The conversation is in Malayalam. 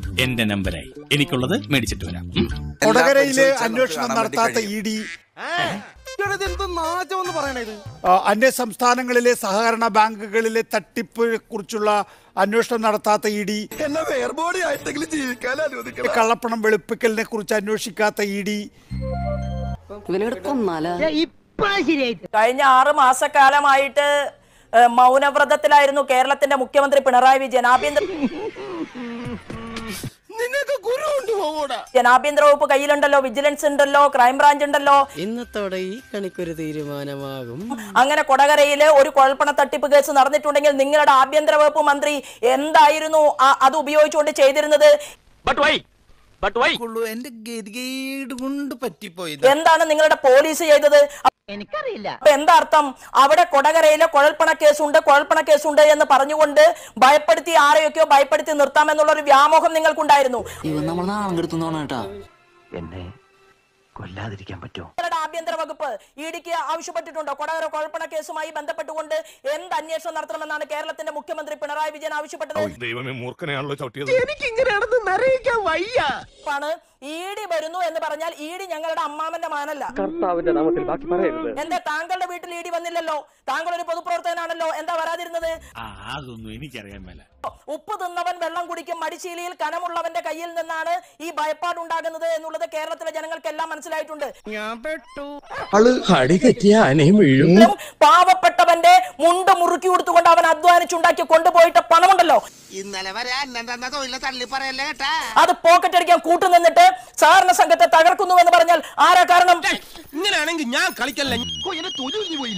എന്റെ നമ്പരായി എനിക്കുള്ളത് മേടിച്ചിട്ട് വരാം ഉം. കൊടകരയിലെ പരിശോധിച്ചാൽ അന്വേഷണം കാണാൻ വേണ്ടി നടത്താത്ത കഴിയും. ഇ ഡി എന്ത് നാജമെന്ന് പറയണത് അന്യ സംസ്ഥാനങ്ങളിലെ സഹകരണ ബാങ്കുകളിലെ തട്ടിപ്പിനെ കുറിച്ചുള്ള അന്വേഷണം നടത്താത്ത ഇ ഡി എന്നെ വേർബോഡി ആയിട്ടെങ്കിലും ജീവിക്കാൻ അനുവദിക്കണം കള്ളപ്പണം വെളുപ്പിക്കലിനെ കുറിച്ച് അന്വേഷിക്കാത്ത ഇ ഡി ഇവനെവിടെ കൊന്നാലാ കഴിഞ്ഞ ആറ് മാസക്കാലമായിട്ട് ഏഹ്, മൗനവ്രതത്തിലായിരുന്നു കേരളത്തിന്റെ മുഖ്യമന്ത്രി പിണറായി വിജയൻ ആഭ്യന്തര നിനക്ക് ഗുരു ഉണ്ട് പോകൂടാ ജനാഭ്യന്തര വകുപ്പ് കയ്യിലുണ്ടല്ലോ വിജിലൻസ് ഉണ്ടല്ലോ ക്രൈംബ്രാഞ്ച് ഉണ്ടല്ലോ ഇന്നത്തോടെ ഈ കണിക്കൊരു തീരുമാനമാകും അങ്ങനെ കൊടകരയില് ഒരു കുഴൽപ്പണ തട്ടിപ്പ് കേസ് നടന്നിട്ടുണ്ടെങ്കിൽ നിങ്ങളുടെ ആഭ്യന്തര വകുപ്പ് മന്ത്രി എന്തായിരുന്നു ആ- അത് ഉപയോഗിച്ചുകൊണ്ട് ചെയ്തിരുന്നത് എന്റെ ഗതികേട് കൊണ്ട് പറ്റിപ്പോയി എന്താണ് നിങ്ങളുടെ പോലീസ് ചെയ്തത് എനിക്കറിയില്ല അപ്പൊ എന്താ അർത്ഥം അവിടെ കൊടകരയിലെ കുഴൽപ്പണ കേസുണ്ട് കുഴൽപ്പണ കേസുണ്ട് എന്ന് പറഞ്ഞുകൊണ്ട് ഭയപ്പെടുത്തി ആരെയൊക്കെയോ ഭയപ്പെടുത്തി നിർത്താമെന്നുള്ള ഒരു വ്യാമോഹം നിങ്ങൾക്കുണ്ടായിരുന്നു ഇവൻ നമ്മൾ നാളം കെടുത്തുന്നോണ കേട്ടാ എന്നെ കൊല്ലാതിരിക്കാൻ പറ്റുമോ നിങ്ങളുടെ ആഭ്യന്തര വകുപ്പ് ഇഡിക്ക് ആവശ്യപ്പെട്ടിട്ടുണ്ടോ കൊടകര കുഴൽപ്പണ കേസുമായി ബന്ധപ്പെട്ടുകൊണ്ട് എന്ത് അന്വേഷണം നടത്തണമെന്നാണ് കേരളത്തിന്റെ മുഖ്യമന്ത്രി പിണറായി വിജയൻ ആവശ്യപ്പെട്ടത് ദൈവമേ മൂർഖനെയാണല്ലോ ചവിട്ടിയത് എനിക്കിങ്ങനെയാണെന്ന് നിറയിക്കാൻ വയ്യ ആണ് ഇഡി വരുന്നു എന്ന് പറഞ്ഞാൽ ഇഡി ഞങ്ങളുടെ അമ്മാമന്റെ മാനല്ല കർത്താവിന്റെ നാമത്തിൽ ബാക്കി പറയരുത് എന്താ താങ്കളുടെ വീട്ടിൽ ഇഡി വന്നില്ലല്ലോ താങ്കൾ ഒരു പൊതുപ്രവർത്തകനാണല്ലോ എന്താ വരാതിരുന്നത് ആ അതൊന്നും എനിക്കറിയാൻ മേല ഉപ്പ് തിന്നവൻ വെള്ളം കുടിക്കും മടിശീലിയിൽ കനമുള്ളവന്റെ കയ്യിൽ നിന്നാണ് ഈ ഭയപ്പാടുണ്ടാകുന്നത് എന്നുള്ളത് കേരളത്തിലെ ജനങ്ങൾക്കെല്ലാം മനസ്സിലായിട്ടുണ്ട് ഞാൻ പെട്ടു എങ്കിലും പാവപ്പെട്ടവന്റെ മുണ്ട് മുറുക്കി കൊടുത്തുകൊണ്ട് അവൻ അധ്വാനിച്ചുണ്ടാക്കി കൊണ്ടുപോയിട്ട് പണമുണ്ടല്ലോ ഇന്നലെ വരെ അന്നം തന്ന തൊഴിലെ തള്ളി പറയല്ലേ കേട്ടാ അത് പോക്കറ്റ് അടിക്കാൻ കൂട്ടുനിന്നിട്ട് സഹകരണ സംഘത്തെ തകർക്കുന്നു എന്ന് പറഞ്ഞാൽ ആരാ കാരണം ഇങ്ങനെയാണെങ്കിൽ ഞാൻ കളിക്കല്ല തൊഴിൽ പോയില്ല